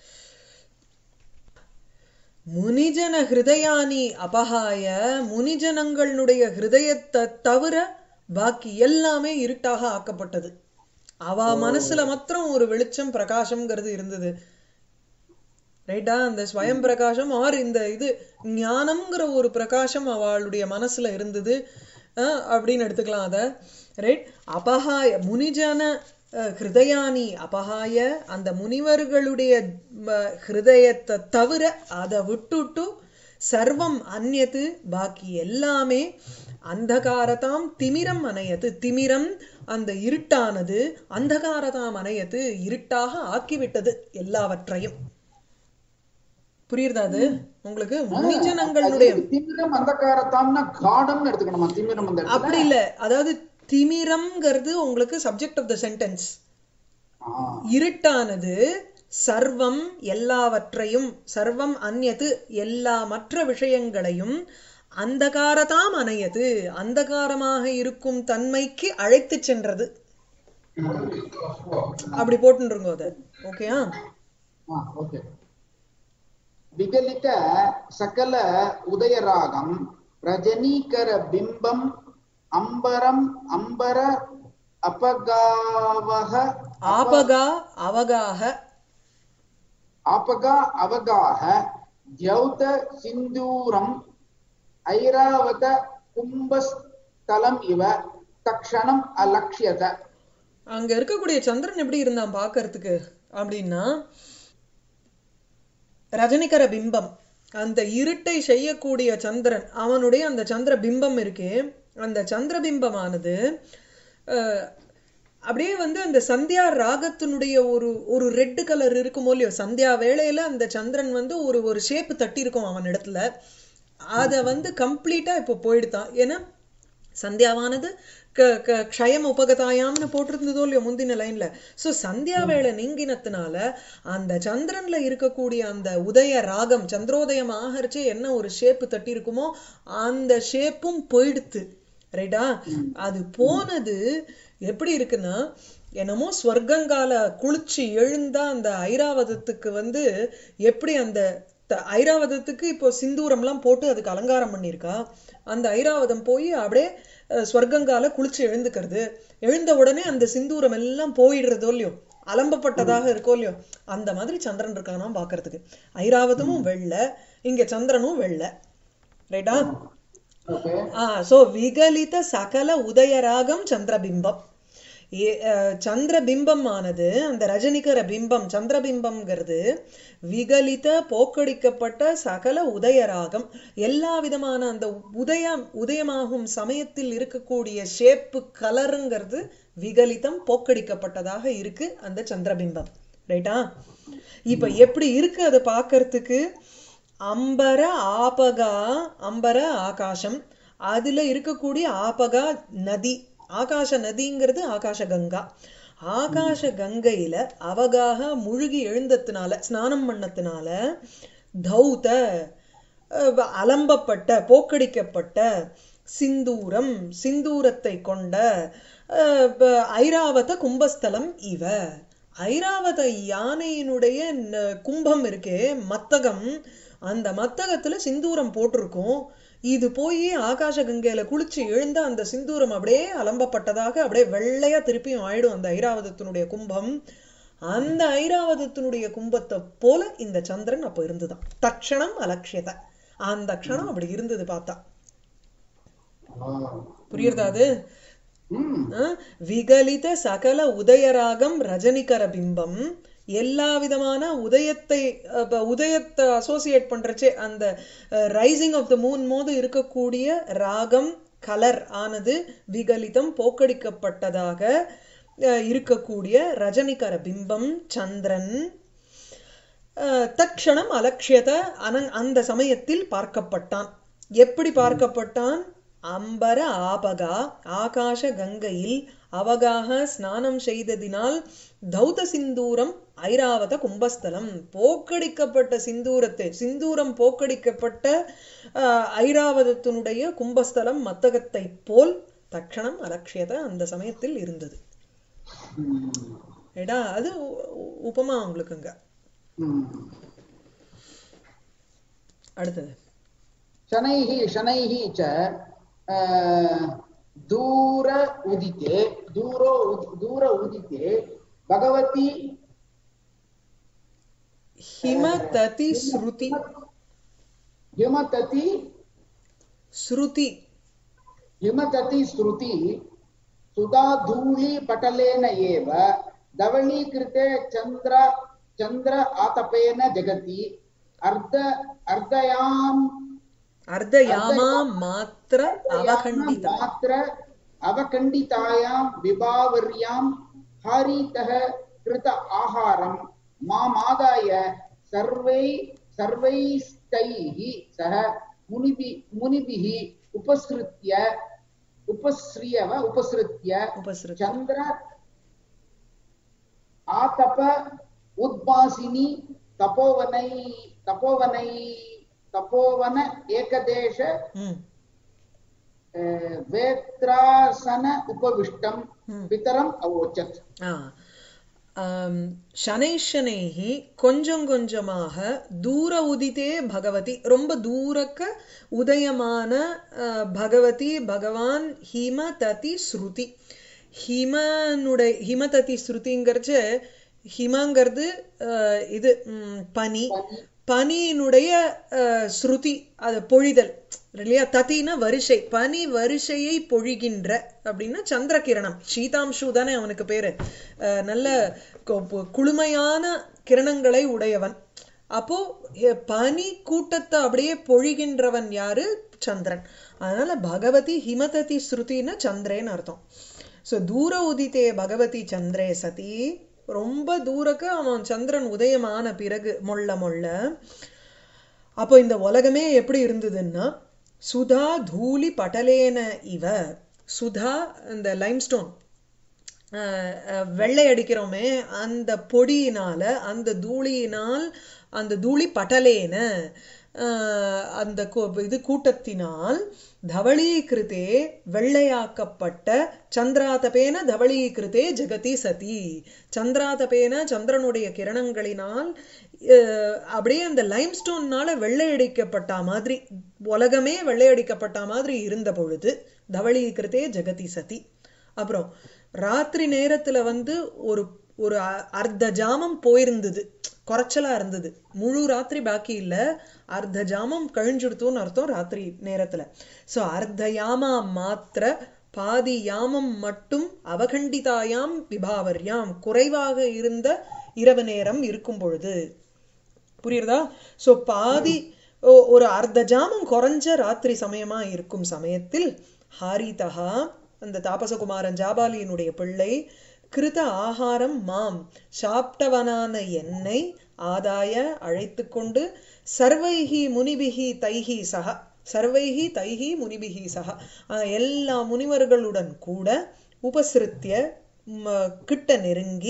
முனிஜன ஹிருதயானி அபஹாய முனிஜனங்களுடைய ஹிருதயத்தை தவிர பாக்கி எல்லாமே இருட்டாக ஆக்கப்பட்டது அவ மனசுல மாத்திரம் ஒரு வெளிச்சம் பிரகாசம்ங்கிறது இருந்தது ரைட்டா அந்த ஸ்வயம் பிரகாசம் ஆர் இந்த இது ஞானம்ங்கிற ஒரு பிரகாசம் அவளுடைய மனசுல இருந்தது அஹ், அப்படின்னு எடுத்துக்கலாம் அத ரைட் அபஹாய முனிஜன அஹ், ஹிருதயானி அபஹாய அந்த முனிவர்களுடைய ம, ஹிருதயத்தை தவிர அதை விட்டுட்டு சர்வம் அந்நது பாக்கி எல்லாமே அந்தகாரதாம் திமிரம் அணையது திமிரம் அந்த இருட்டானது அந்தகாரதாம் அணையது இருட்டாக ஆக்கிவிட்டது எல்லாவற்றையும் புரியுறதா அது உங்களுக்கு முனிஜனங்களுடைய அது திமிரம் அந்தகாரத்தாம்னா காடம்னு எடுத்துக்கணுமா திமிரம் அந்த இடத்துல அப்படி இல்ல அதாவது திமிரம்ங்கிறது உங்களுக்கு சப்ஜெக்ட் ஆஃப் த சென்டென்ஸ் ஆ, இருட்டானது சர்வம் எல்லாவற்றையும் சர்வம் அந்நது எல்லா மற்ற விஷயங்களையும் அந்தகாரதாம் அணையது அந்தகாரமாக இருக்கும் தன்மைக்கு அழைத்து சென்றது அப்படி போட்டுருங்க அத ஓகேயா ஆ, ஓகே விகலித சகல உதயராகம் ரஜனீகர பிம்பம் அம்பரம் அம்பர அபகாவக ஆபகா அவகாக ஆபகா அவகாக தியௌத சிந்தூரம் ஐராவத கும்பஸ்தலம் இவ தக்ஷணம் அலக்ஷ்யத அங்க இருக்கக்கூடிய சந்திரன் எப்படி இருந்தான் பார்க்கறதுக்கு அப்படின்னா ரஜினிகர பிம்பம் அந்த இருட்டை செய்யக்கூடிய சந்திரன் அவனுடைய அந்த சந்திர பிம்பம் இருக்கே அந்த சந்திர பிம்பமானது அஹ், அப்படியே வந்து அந்த சந்தியா ராகத்தினுடைய ஒரு ஒரு ரெட் கலர் இருக்குமோ இல்லையோ சந்தியா வேளையில அந்த சந்திரன் வந்து ஒரு ஒரு ஷேப் தட்டி இருக்கும் அவன் இடத்துல அத வந்து கம்ப்ளீட்டா இப்போ போயிடுதான் ஏன்னா சந்தியாவானது க க க்ஷயம் உபகதாயாம்னு போட்டிருந்ததோ இல்லையோ முந்தின லைன்ல சோ சந்தியா வேளை நீங்கினத்தினால அந்த சந்திரன்ல இருக்கக்கூடிய அந்த உதய ராகம் சந்திரோதயம் ஆகரிச்சு என்ன ஒரு ஷேப்பு தட்டி இருக்குமோ அந்த ஷேப்பும் போயிடுத்து ரைட்டா அது போனது எப்படி இருக்குன்னா என்னமோ ஸ்வர்க்கங்கால குளிச்சு எழுந்தா அந்த ஐராவதத்துக்கு வந்து எப்படி அந்த த- ஐராவதத்துக்கு இப்போ சிந்தூரம்லாம் போட்டு அதுக்கு அலங்காரம் பண்ணியிருக்கா அந்த ஐராவதம் போய் அப்படியே அஹ், ஸ்வர்க்கங்கால குளிச்சு எழுந்துக்கிறது எழுந்த உடனே அந்த சிந்தூரம் எல்லாம் போயிடுறதோ இல்லையோ அலம்பப்பட்டதாக இருக்கோ இல்லையோ அந்த மாதிரி சந்திரன் இருக்கானா பாக்குறதுக்கு ஐராவதமும் வெள்ளை இங்க சந்திரனும் வெள்ளை ரைட்டா ஓகே ஆ சோ விகலித சகல உதயராகம் சந்திரபிம்பம் ஏ- அஹ், சந்திரபிம்பம் ஆனது அந்த ரஜினிகர பிம்பம் சந்திரபிம்பம்ங்கிறது விகலித போக்கடிக்கப்பட்ட சகல உதயராகம் எல்லா விதமான அந்த உதயம் உதயமாகும் சமயத்தில் இருக்கக்கூடிய ஷேப்பு கலருங்கிறது விகலிதம் போக்கடிக்கப்பட்டதாக இருக்கு அந்த சந்திரபிம்பம் ரைட்டா இப்ப எப்படி இருக்கு அதை பார்க்கறதுக்கு அம்பர ஆபகா அம்பர ஆகாசம் அதுல இருக்கக்கூடிய ஆபகா நதி ஆகாச நதிங்கிறது ஆகாச கங்கா ஆகாச கங்கையில அவகாக முழுகி எழுந்ததுனால ஸ்நானம் பண்ணதுனால தௌத அஹ், அலம்பப்பட்ட போக்கடிக்கப்பட்ட சிந்தூரம் சிந்தூரத்தை கொண்ட அஹ், ப- ஐராவத கும்பஸ்தலம் இவ ஐராவத யானையினுடைய ந- கும்பம் இருக்கே மத்தகம் அந்த மத்தகத்துல சிந்தூரம் போட்டிருக்கும் இது போய் ஆகாச கங்கையில குளிச்சு எழுந்த அந்த சிந்தூரம் அப்படியே அலம்பப்பட்டதாக அப்படியே வெள்ளையா திருப்பியும் ஆயிடும் அந்த ஐராவதத்தினுடைய கும்பம் அந்த ஐராவதத்தினுடைய கும்பத்தை போல இந்த சந்திரன் அப்ப இருந்துதான் தக்ஷணம் அலட்சியத அந்த க்ஷணம் அப்படி இருந்தது பார்த்தா புரியுறதா அது ம் அஹ், விகலித சகல உதயராகம் ரஜனிகர பிம்பம் எல்லா விதமான உதயத்தை அஹ், இப்ப உதயத்தை அசோசியேட் பண்றச்சே அந்த ரைசிங் ஆஃப் த மூன் மோது இருக்கக்கூடிய ராகம் கலர் ஆனது விகலிதம் போக்கடிக்கப்பட்டதாக அஹ், இருக்கக்கூடிய ரஜனிகர பிம்பம் சந்திரன் அஹ், தட்சணம் அலட்சியத அனங் அந்த சமயத்தில் பார்க்கப்பட்டான் எப்படி பார்க்கப்பட்டான் அம்பர ஆபகா ஆகாச கங்கையில் அவகாக ஸ்நானம் செய்ததினால் தௌத சிந்தூரம் ஐராவத கும்பஸ்தலம் போக்கடிக்கப்பட்ட சிந்தூரத்தை சிந்தூரம் போக்கடிக்கப்பட்ட ஆஹ், ஐராவதத்தினுடைய கும்பஸ்தலம் மத்தகத்தை போல் தட்சணம் அலட்சியத அந்த சமயத்தில் இருந்தது ம். ஏடா அது உ- உ- உபமா உங்களுக்குங்க ம். அடுத்தது शनैः शनैः च अ, दूर उदिते दूरो उद- दूर उदिते भगवती ஹிமததி ஸ்ருதி हिमतति ஸ்ருதி हिमतति श्रुति सुधाधूलिपटलेन एव धवलीकृते चन्द्र चन्द्र आतपेन जगति अर्ध अर्धयाम् அர்த்தயாமா மாத்திர அவகண்டிதா मात्र अवखण्डितायां विभावर्यां हारीतः कृत आहारं मामादाय सर्वै सर्वैस्तैः सह मुनिभि मुनिभिः उपसृत्य उपश्रिय वा उपसृत्य உபசிருதி चन्द्र आतप उद्भासिनी तपोवनै तपोवनै तपोवन एकदेश ம் अ, वेत्रासन उपविष्टं ம் पितरम् अवोचत् ஆ ஆம், சனைஷனைஹி கொஞ்சம் கொஞ்சமாக தூர உதித்தே பகவதி ரொம்ப தூரக்க உதயமான அஹ், பகவதி பகவான் ஹிமததி ஸ்ருதி ஹிமனுடைய ஹிமததி ஸ்ருதிங்கிறச்சு ஹிமங்கிறது அஹ், இது ம், பனி பனியினுடைய அஹ், ஸ்ருதி அது பொழிதல் இல்லையா தத்தினா வரிசை பனி வரிசையை பொழிகின்ற அப்படின்னா சந்திர கிரணம் சீதாம்சு தானே அவனுக்கு பேரு அஹ், நல்ல கு- கு- குளுமையான கிரணங்களை உடையவன் அப்போ எ- பனி கூட்டத்தை அப்படியே பொழிகின்றவன் யாரு சந்திரன் அதனால பகவதி ஹிமததி ஸ்ருதின்னா சந்திரேன்னு அர்த்தம் ஸோ தூர உதித்தே பகவதி சந்திரே சதி ரொம்ப தூரக்க அவன் சந்திரன் உதயமான பிறகு மொள்ள மொள்ள அப்போ இந்த உலகமே எப்படி இருந்ததுன்னா சுதா தூளி பட்டலேன இவ சுதா இந்த லைம்ஸ்டோன் வெள்ளை அடிக்கிறோமே அந்த பொடியினால அந்த தூளியினால் அந்த தூளி பட்டலேன அஹ், அந்த கு- இது கூட்டத்தினால் தவளீகிருதே வெள்ளையாக்கப்பட்ட சந்திராதபேன தவளீகிருதே ஜெகதி சதி சந்திராதபேன சந்திரனுடைய கிரணங்களினால் அஹ், அப்படியே அந்த லைம்ஸ்டோன்னால வெள்ளையடிக்கப்பட்ட மாதிரி உலகமே வெள்ளையடிக்கப்பட்ட மாதிரி இருந்த பொழுது தவளீகிருதே ஜெகதி சதி அப்புறம் ராத்திரி நேரத்துல வந்து ஒரு ஒரு அ- அர்த்த ஜாமம் போயிருந்தது குறைச்சலா இருந்தது முழு ராத்திரி பாக்கி இல்ல அர்த்த ஜாமம் கழிஞ்சுடுத்துன்னு அர்த்தம் ராத்திரி நேரத்துல சோ அர்த்த யாமா மாத்திர பாதி யாமம் மட்டும் அவகண்டிதாயாம் விபாவர்யாம் குறைவாக இருந்த இரவு நேரம் இருக்கும் பொழுது புரியுறதா சோ பாதி ஓ- ஒரு அர்த்த ஜாமம் குறைஞ்ச ராத்திரி சமயமா இருக்கும் சமயத்தில் ஹாரிதா அந்த தாபசகுமாரன் ஜாபாலியினுடைய பிள்ளை கிருத ஆகாரம் மாம் சாப்பிட்டவனான என்னை ஆதாய அழைத்து கொண்டு சர்வைஹி முனிபிஹி தைஹி சக சர்வைஹி தைஹி முனிபிஹி சக அஹ் எல்லா முனிவர்களுடன் கூட உபசிருத்திய ம, கிட்ட நெருங்கி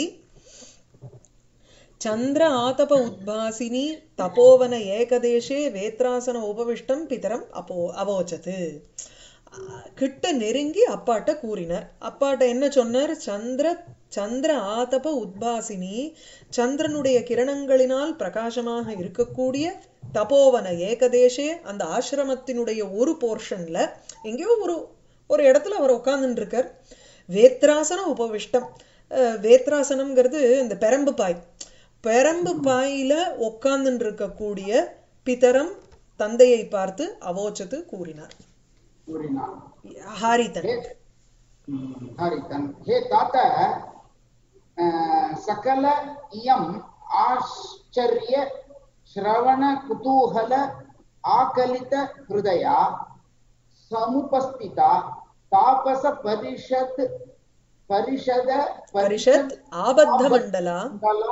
ಚಂದ್ರ ಆತಪ ಉದ್ಭಾಸಿನಿ ತಪೋವನ ಏಕದೇಶೇ வேத்ராசன உபவிஷ்டம் பிதரம் அப்போ அவோச்சது கிட்ட நெருங்கி அப்பாட்ட கூறினார் அப்பாட்ட என்ன சொன்னார் சந்திர சந்திர ஆதப உத்பாசினி சந்திரனுடைய கிரணங்களினால் பிரகாசமாக இருக்கக்கூடிய தபோவன ஏகதேசே அந்த ஆசிரமத்தினுடைய ஒரு போர்ஷன்ல எங்கேயோ ஒரு ஒரு இடத்துல அவர் உட்கார்ந்துட்டு இருக்கார் வேத்ராசன உபவிஷ்டம் அஹ் வேத்ராசனம்ங்கிறது இந்த பெரம்பு பாய் பெரம்பு பாயில உட்கார்ந்துட்டு இருக்கக்கூடிய பிதரம் தந்தையை பார்த்து அவோச்சது கூறினார் கூறினார் ஹாரிதன் हे हम्म, हरितन् हे तात अ, सकल इयम् आश्चर्य श्रवण कुतूहल आकलित हृदया समुपस्थिता तापस परिषत् परिषद பரிஷத் ஆபத்த மண்டலா मण्डला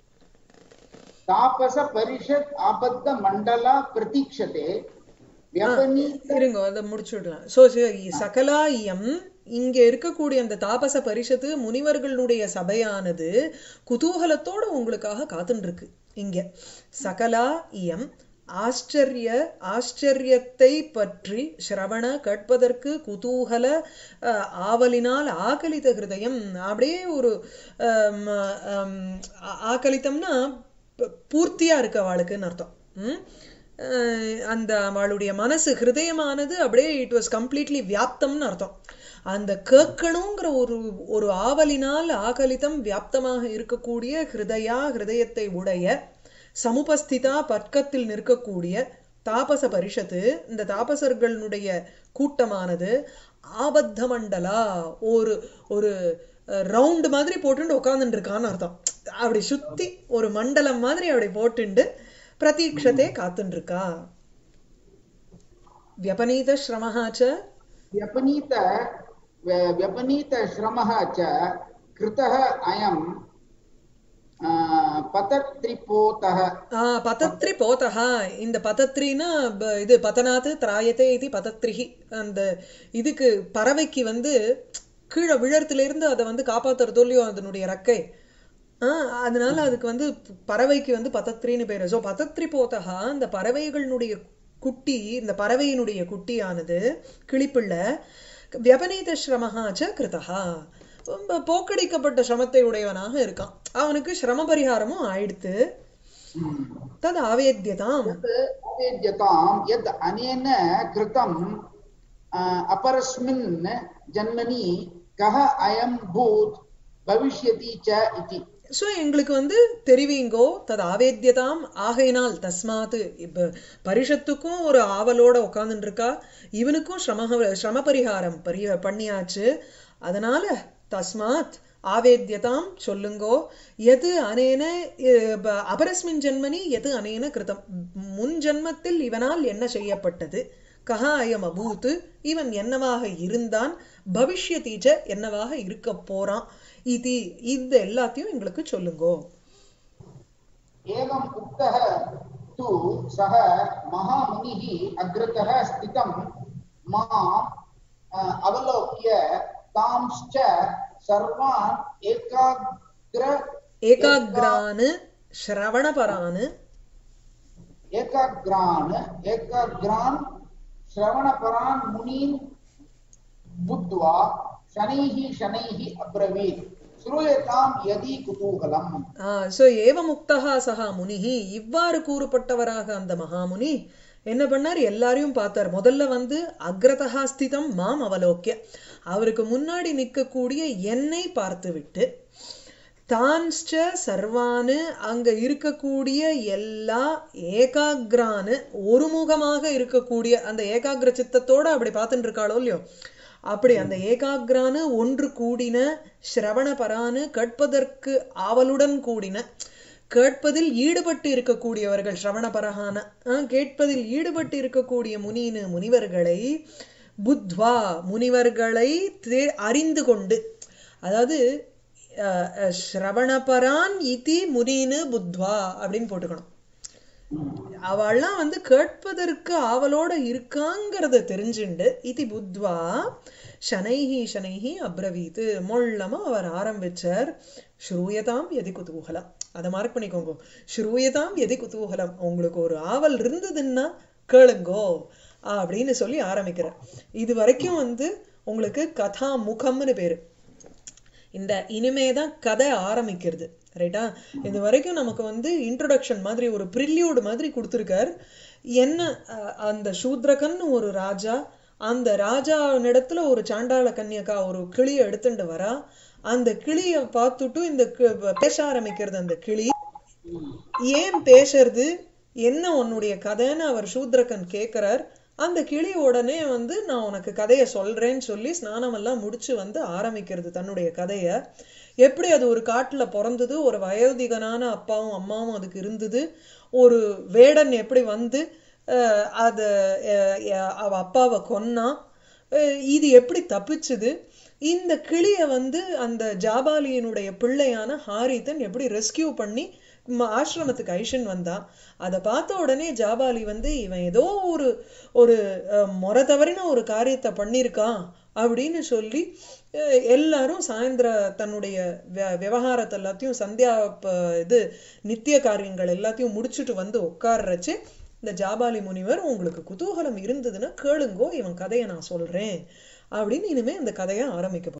तापस परिषत् आबद्ध मण्डला प्रतीक्षते व्यपनीत இருங்க அதை முடிச்சுடலாம் சோ சகலா இயம் இங்க இருக்கக்கூடிய அந்த தாபச பரிஷத்து முனிவர்களுடைய சபையானது குதூகலத்தோட உங்களுக்காக காத்துன்னு இருக்கு இங்க சகலா இயம் ஆச்சரிய ஆச்சரியத்தை பற்றி சிரவண கேட்பதற்கு குதூகல அஹ், ஆவலினால் ஆகலித ஹிருதயம் அப்படியே ஒரு ஆம், ஆம், ஆ- ஆகலித்தம்னா ப- பூர்த்தியா இருக்கு அவளுக்குன்னு அர்த்தம் ம்? அஹ், அந்த அவளுடைய மனசு ஹிருதயமானது அப்படியே இட் வாஸ் கம்ப்ளீட்லி வியாப்தம்னு அர்த்தம் அந்த கேட்கணுங்கிற ஒரு ஒரு ஆவலினால் ஆகலிதம் வியாப்தமாக இருக்கக்கூடிய ஹிருதயா ஹிருதயத்தை உடைய சமுபஸ்திதா பற்கத்தில் நிற்கக்கூடிய தாபச பரிஷத்து இந்த தாபசர்களுடைய கூட்டமானது ஆபத்த மண்டலா ஒரு ஒரு ரவுண்ட் மாதிரி போட்டுண்டு உட்கார்ந்துட்டு இருக்கான்னு அர்த்தம் அப்படி சுத்தி ஒரு மண்டலம் மாதிரி அப்படி போட்டுண்டு பிரதீட்சத்தை காத்துட்டு இருக்கா வியபனீத ஸ்ரமஹா ச व्यपनीत व्य- व्यपनीतश्रमः च कृतः अयम् आ, पतत्रिपोतः ஆ, பதத்ரி போதஹா இந்த பதத்ரினா ப- இது பதனாத்து திராயத்தே இது பதத்ரிஹி அந்த இதுக்கு பறவைக்கு வந்து கீழே விழறதுல இருந்து அதை வந்து காப்பாத்துறதோ இல்லையோ அதனுடைய ரெக்கை ஆ, அதனால அதுக்கு வந்து பறவைக்கு வந்து பதத்ரின்னு பேரு ஸோ பதத்ரி போதஹா இந்த பறவைகளினுடைய குட்டி இந்த பறவையினுடைய குட்டியானது கிளிப்பிள்ளை வியபனீத ஸ்ரமஹா ச கிருதஹா ரொம்ப போக்கடிக்கப்பட்ட சிரமத்தை உடையவனாக இருக்கான் அவனுக்கு சிரம பரிகாரமும் ஆயிடுத்து தது ஆவேத்தியதாம் यत् आवेद्यतां यद् अनेन कृतम् आ, अपरस्मिन् जन्मनि कः अयं भूत् भविष्यति च इति ஸோ எங்களுக்கு வந்து தெரிவிங்கோ தது ஆவேத்தியதாம் ஆகையினால் தஸ்மாத் இப்ப பரிஷத்துக்கும் ஒரு ஆவலோட உட்கார்ந்துட்டு இருக்கா இவனுக்கும் சிரம சிரம பரிகாரம் பரி பண்ணியாச்சு அதனால தஸ்மாத் ஆவேத்தியதாம் சொல்லுங்கோ எது அனேன அஹ், ப- அபரஸ்மின் ஜென்மனி எது அனேன கிருதம் முன் ஜென்மத்தில் இவனால் என்ன செய்யப்பட்டது கஹா அயம் அபூத் இவன் என்னவாக இருந்தான் பவிஷ்யதீச்ச என்னவாக இருக்க போறான் இது இந்த எல்லாத்தையும் எங்களுக்கு சொல்லுங்கோ एवम् उक्तः तु सः महामुनिः अग्रतः स्थितं माम् अ, अवलोक्य तांश्च सर्वान् एकाग्र ஏகாகிரானு ஸ்ரவணபரானு एकाग्रान् एकाग्रान् श्रवणपरान् मुनीन् बुद्ध्वा शनैः शनैः अब्रवीत् श्रूयतां यदि कुतूहलम् ஸோ ஏவமுக்தகா சகா முனிஹி இவ்வாறு கூறப்பட்டவராக அந்த மகாமுனி என்ன பண்ணார் எல்லாரையும் பார்த்தார் முதல்ல வந்து அக்ரதகா ஸ்திதம் மாம் அவலோக்கிய அவருக்கு முன்னாடி நிற்கக்கூடிய என்னை பார்த்துவிட்டு தான்ஸ்ச சர்வானு அங்க இருக்கக்கூடிய எல்லா ஏகாகிரானு ஒருமுகமாக இருக்கக்கூடிய அந்த ஏகாகிர சித்தத்தோட அப்படி பார்த்துட்டு இருக்காளோ இல்லையோ அப்படி அந்த ஏகாகிரானு ஒன்று கூடின ஸ்ரவணபரானு கேட்பதற்கு ஆவலுடன் கூடின கேட்பதில் ஈடுபட்டு இருக்கக்கூடியவர்கள் ஸ்ரவணபரகான ஆஹ், கேட்பதில் ஈடுபட்டு இருக்கக்கூடிய முனினு முனிவர்களை புத்வா முனிவர்களை தே- அறிந்து கொண்டு அதாவது அஹ், அஹ், ஸ்ரவணபரான் இதி முனினு புத்வா அப்படின்னு போட்டுக்கணும் அவள்லாம் வந்து கேட்பதற்கு ஆவலோட இருக்காங்கிறத தெரிஞ்சுண்டு இதி புத்வா ஷனைஹி ஷனைஹி அப்ரவீத்து மொள்ளமா அவர் ஆரம்பிச்சார் ஸ்ரூயதாம் எதி குதூகலம் அதை மார்க் பண்ணிக்கோங்க ஸ்ரூயதாம் எதி குதூகலம் உங்களுக்கு ஒரு ஆவல் இருந்ததுன்னா கேளுங்கோ அப்படின்னு சொல்லி ஆரம்பிக்கிறார் இது வரைக்கும் வந்து உங்களுக்கு கதா முகம்னு பேரு இந்த இனிமே தான் கதை ஆரம்பிக்கிறது ரைட்டா இது வரைக்கும் நமக்கு வந்து இன்ட்ரோடக்ஷன் மாதிரி ஒரு ப்ரில்யூடு மாதிரி கொடுத்துருக்கார் என்ன அஹ், அந்த சூத்ரகன்னு ஒரு ராஜா அந்த ராஜாவினிடத்துல ஒரு சாண்டாள கன்யகா ஒரு கிளியை எடுத்துட்டு வரா அந்த கிளியை பார்த்துட்டு இந்த கி- பேச ஆரம்பிக்கிறது அந்த கிளி ஏன் பேசுறது என்ன உன்னுடைய கதைன்னு அவர் சூத்ரகன் கேட்கிறார் அந்த கிளி உடனே வந்து நான் உனக்கு கதையை சொல்றேன்னு சொல்லி ஸ்நானம் எல்லாம் முடிச்சு வந்து ஆரம்பிக்கிறது தன்னுடைய கதைய எப்படி அது ஒரு காட்டுல பிறந்தது ஒரு வயோதிகனான அப்பாவும் அம்மாவும் அதுக்கு இருந்தது ஒரு வேடன் எப்படி வந்து அஹ், அத அஹ், அஹ், அவ அப்பாவை கொன்னான் அஹ், இது எப்படி தப்பிச்சுது இந்த கிளிய வந்து அந்த ஜாபாலியனுடைய பிள்ளையான ஹாரிதன் எப்படி ரெஸ்கியூ பண்ணி ம- ஆசிரமத்துக்கு ஐஷன் வந்தான் அதை பார்த்த உடனே ஜாபாலி வந்து இவன் ஏதோ ஒரு ஒரு அஹ், முறை தவறின ஒரு காரியத்தை பண்ணியிருக்கான் அப்படின்னு சொல்லி அஹ், எல்லாரும் சாயந்தர தன்னுடைய விய- விவகாரத்தை எல்லாத்தையும் சந்தியா ப- இது நித்திய காரியங்கள் எல்லாத்தையும் முடிச்சுட்டு வந்து உட்கார்றச்சு இந்த ஜாபாலி முனிவர் உங்களுக்கு குதூகலம் இருந்ததுன்னா கேளுங்கோ இவன் கதையை நான் சொல்றேன் அப்படின்னு இனிமே இந்த கதையை ஆரம்பிக்க